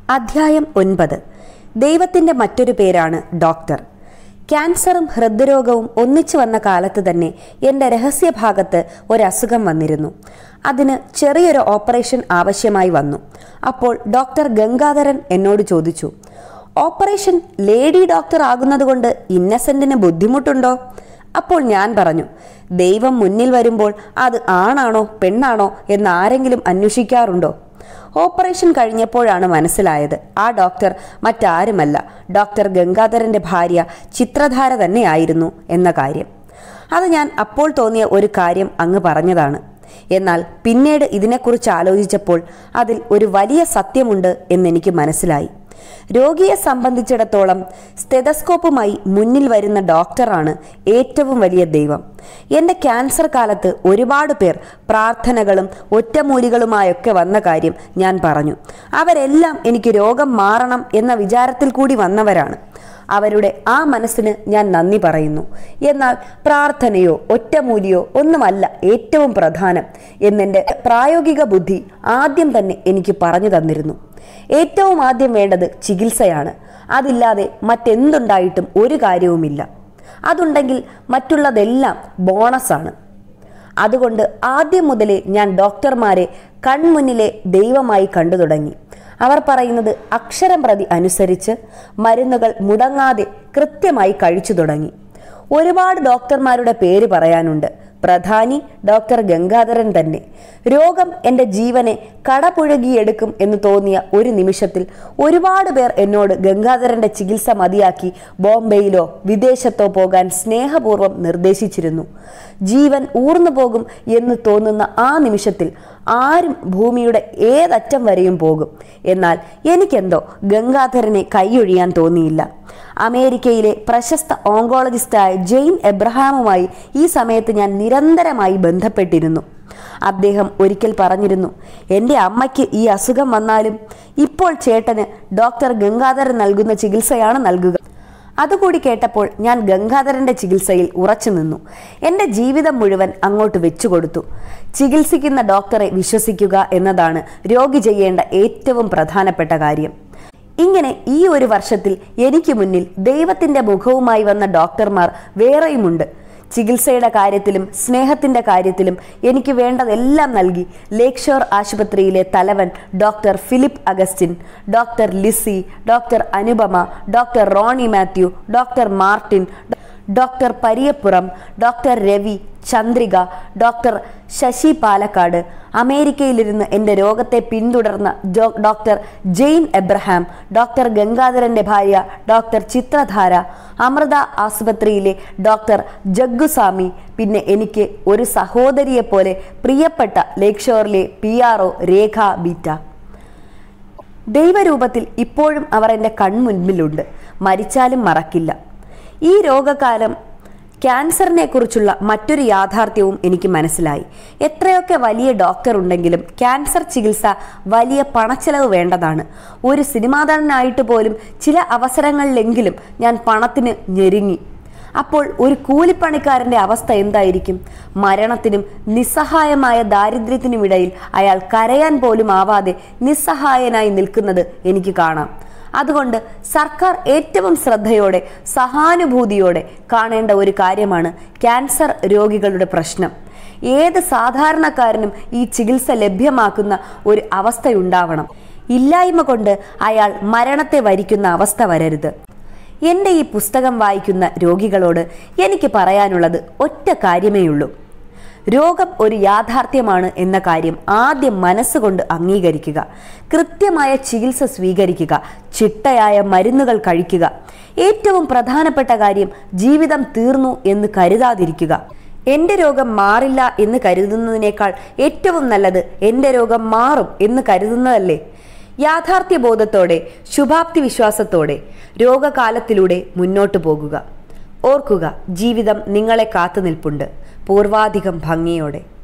അധ്യായം ഒൻപത് ദൈവത്തിന്റെ മറ്റൊരു പേരാണ് ഡോക്ടർ ക്യാൻസറും ഹൃദ്രോഗവും ഒന്നിച്ചു വന്ന കാലത്ത് തന്നെ എൻ്റെ രഹസ്യഭാഗത്ത് ഒരസുഖം വന്നിരുന്നു അതിന് ചെറിയൊരു ഓപ്പറേഷൻ ആവശ്യമായി വന്നു അപ്പോൾ ഡോക്ടർ ഗംഗാധരൻ എന്നോട് ചോദിച്ചു ഓപ്പറേഷൻ ലേഡി ഡോക്ടർ ആകുന്നതുകൊണ്ട് ഇന്നസെന്റിന് ബുദ്ധിമുട്ടുണ്ടോ അപ്പോൾ ഞാൻ പറഞ്ഞു ദൈവം മുന്നിൽ വരുമ്പോൾ അത് ആണാണോ പെണ്ണാണോ എന്ന് ആരെങ്കിലും അന്വേഷിക്കാറുണ്ടോ ഓപ്പറേഷൻ കഴിഞ്ഞപ്പോഴാണ് മനസ്സിലായത് ആ ഡോക്ടർ മറ്റാരുമല്ല ഡോക്ടർ ഗംഗാധരന്റെ ഭാര്യ ചിത്രധാര തന്നെയായിരുന്നു എന്ന കാര്യം അത് ഞാൻ അപ്പോൾ തോന്നിയ ഒരു കാര്യം അങ്ങ് പറഞ്ഞതാണ് എന്നാൽ പിന്നീട് ഇതിനെക്കുറിച്ച് ആലോചിച്ചപ്പോൾ അതിൽ ഒരു വലിയ സത്യമുണ്ട് എന്നെനിക്ക് മനസ്സിലായി രോഗിയെ സംബന്ധിച്ചിടത്തോളം സ്റ്റെതസ്കോപ്പുമായി മുന്നിൽ വരുന്ന ഡോക്ടറാണ് ഏറ്റവും വലിയ ദൈവം എൻ്റെ ക്യാൻസർ കാലത്ത് ഒരുപാട് പേർ പ്രാർത്ഥനകളും ഒറ്റമൂലികളുമായൊക്കെ വന്ന കാര്യം ഞാൻ പറഞ്ഞു അവരെല്ലാം എനിക്ക് രോഗം മാറണം എന്ന വിചാരത്തിൽ കൂടി വന്നവരാണ് അവരുടെ ആ മനസ്സിന് ഞാൻ നന്ദി പറയുന്നു എന്നാൽ പ്രാർത്ഥനയോ ഒറ്റമൂലിയോ ഒന്നുമല്ല ഏറ്റവും പ്രധാനം എന്നെൻ്റെ പ്രായോഗിക ബുദ്ധി ആദ്യം തന്നെ എനിക്ക് പറഞ്ഞു തന്നിരുന്നു ഏറ്റവും ആദ്യം വേണ്ടത് ചികിത്സയാണ് അതില്ലാതെ മറ്റെന്തുണ്ടായിട്ടും ഒരു കാര്യവുമില്ല അതുണ്ടെങ്കിൽ മറ്റുള്ളതെല്ലാം ബോണസാണ് അതുകൊണ്ട് ആദ്യം മുതലേ ഞാൻ ഡോക്ടർമാരെ കൺമുന്നിലെ ദൈവമായി കണ്ടു തുടങ്ങി അവർ പറയുന്നത് അക്ഷരം പ്രതി അനുസരിച്ച് മരുന്നുകൾ മുടങ്ങാതെ കൃത്യമായി കഴിച്ചു തുടങ്ങി ഒരുപാട് ഡോക്ടർമാരുടെ പേര് പറയാനുണ്ട് പ്രധാനി ഡോക്ടർ ഗംഗാധരൻ തന്നെ രോഗം എൻ്റെ ജീവനെ കടപുഴകിയെടുക്കും എന്ന് തോന്നിയ ഒരു നിമിഷത്തിൽ ഒരുപാട് പേർ എന്നോട് ഗംഗാധരന്റെ ചികിത്സ മതിയാക്കി ബോംബെയിലോ വിദേശത്തോ പോകാൻ സ്നേഹപൂർവ്വം നിർദ്ദേശിച്ചിരുന്നു ജീവൻ ഊർന്നു പോകും എന്ന് തോന്നുന്ന ആ നിമിഷത്തിൽ ആരും ഭൂമിയുടെ ഏതറ്റം വരെയും പോകും എന്നാൽ എനിക്കെന്തോ ഗംഗാധരനെ കൈയൊഴിയാൻ തോന്നിയില്ല അമേരിക്കയിലെ പ്രശസ്ത ഓങ്കോളജിസ്റ്റായ ജെയിൻ എബ്രഹാമുമായി ഈ സമയത്ത് ഞാൻ നിരന്തരമായി ബന്ധപ്പെട്ടിരുന്നു അദ്ദേഹം ഒരിക്കൽ പറഞ്ഞിരുന്നു എൻ്റെ അമ്മയ്ക്ക് ഈ അസുഖം വന്നാലും ഇപ്പോൾ ചേട്ടന് ഡോക്ടർ ഗംഗാധരൻ നൽകുന്ന ചികിത്സയാണ് നൽകുക അതുകൂടി കേട്ടപ്പോൾ ഞാൻ ഗംഗാധരന്റെ ചികിത്സയിൽ ഉറച്ചു നിന്നു എൻ്റെ ജീവിതം മുഴുവൻ അങ്ങോട്ട് വെച്ചുകൊടുത്തു ചികിത്സിക്കുന്ന ഡോക്ടറെ വിശ്വസിക്കുക എന്നതാണ് രോഗി ചെയ്യേണ്ട ഏറ്റവും പ്രധാനപ്പെട്ട കാര്യം ഇങ്ങനെ ഈ ഒരു വർഷത്തിൽ എനിക്ക് മുന്നിൽ ദൈവത്തിന്റെ മുഖവുമായി വന്ന ഡോക്ടർമാർ വേറെയുമുണ്ട് ചികിത്സയുടെ കാര്യത്തിലും സ്നേഹത്തിന്റെ കാര്യത്തിലും എനിക്ക് വേണ്ടതെല്ലാം നൽകി ലേക്ക് ഷോർ ആശുപത്രിയിലെ തലവൻ doctor Philip Augustine doctor Lizzy doctor Anupama doctor Ronnie Mathew doctor Martin doctor Pariyapuram doctor Ravi Chandrika doctor Sasi Palakkad അമേരിക്കയിലിരുന്ന് എൻ്റെ രോഗത്തെ പിന്തുടർന്ന ജോ ഡോക്ടർ ജെയിൻ എബ്രഹാം ഡോക്ടർ ഗംഗാധരൻ്റെ ഭാര്യ ഡോക്ടർ ചിത്രധാര അമൃത ആസുപത്രിയിലെ ഡോക്ടർ ജഗ്ഗുസ്വാമി പിന്നെ എനിക്ക് ഒരു സഹോദരിയെപ്പോലെ പ്രിയപ്പെട്ട ലേക്ക് ഷോറിലെ P R O Rekha Beeta ദൈവരൂപത്തിൽ ഇപ്പോഴും അവർ എൻ്റെ കൺമുൻപിലുണ്ട് മരിച്ചാലും മറക്കില്ല ഈ രോഗകാലം ക്യാൻസറിനെ കുറിച്ചുള്ള മറ്റൊരു യാഥാർത്ഥ്യവും എനിക്ക് മനസ്സിലായി എത്രയൊക്കെ വലിയ ഡോക്ടർ ഉണ്ടെങ്കിലും ക്യാൻസർ ചികിത്സ വലിയ പണച്ചെലവ് വേണ്ടതാണ് ഒരു സിനിമാതാരനായിട്ട് പോലും ചില അവസരങ്ങളിലെങ്കിലും ഞാൻ പണത്തിന് ഞെരുങ്ങി അപ്പോൾ ഒരു കൂലിപ്പണിക്കാരന്റെ അവസ്ഥ എന്തായിരിക്കും മരണത്തിനും നിസ്സഹായമായ ദാരിദ്ര്യത്തിനുമിടയിൽ അയാൾ കരയാൻ പോലും ആവാതെ നിസ്സഹായനായി നിൽക്കുന്നത് എനിക്ക് കാണാം അതുകൊണ്ട് സർക്കാർ ഏറ്റവും ശ്രദ്ധയോടെ സഹാനുഭൂതിയോടെ കാണേണ്ട ഒരു കാര്യമാണ് ക്യാൻസർ രോഗികളുടെ പ്രശ്നം ഏത് സാധാരണക്കാരനും ഈ ചികിത്സ ലഭ്യമാക്കുന്ന ഒരു അവസ്ഥയുണ്ടാവണം ഇല്ലായ്മ കൊണ്ട് അയാൾ മരണത്തെ വരിക്കുന്ന അവസ്ഥ വരരുത് എൻ്റെ ഈ പുസ്തകം വായിക്കുന്ന രോഗികളോട് എനിക്ക് പറയാനുള്ളത് ഒറ്റ കാര്യമേയുള്ളൂ രോഗം ഒരു യാഥാർത്ഥ്യമാണ് എന്ന കാര്യം ആദ്യം മനസ്സുകൊണ്ട് അംഗീകരിക്കുക കൃത്യമായ ചികിത്സ സ്വീകരിക്കുക ചിട്ടയായ മരുന്നുകൾ കഴിക്കുക ഏറ്റവും പ്രധാനപ്പെട്ട കാര്യം ജീവിതം തീർന്നു എന്ന് കരുതാതിരിക്കുക എൻ്റെ രോഗം മാറില്ല എന്ന് കരുതുന്നതിനേക്കാൾ ഏറ്റവും നല്ലത് എൻ്റെ രോഗം മാറും എന്ന് കരുതുന്നതല്ലേ യാഥാർത്ഥ്യബോധത്തോടെ ശുഭാപ്തി വിശ്വാസത്തോടെ രോഗകാലത്തിലൂടെ മുന്നോട്ടു പോകുക ഓർക്കുക ജീവിതം നിങ്ങളെ കാത്തു നിൽപ്പുണ്ട് പൂർവാധികം ഭംഗിയോടെ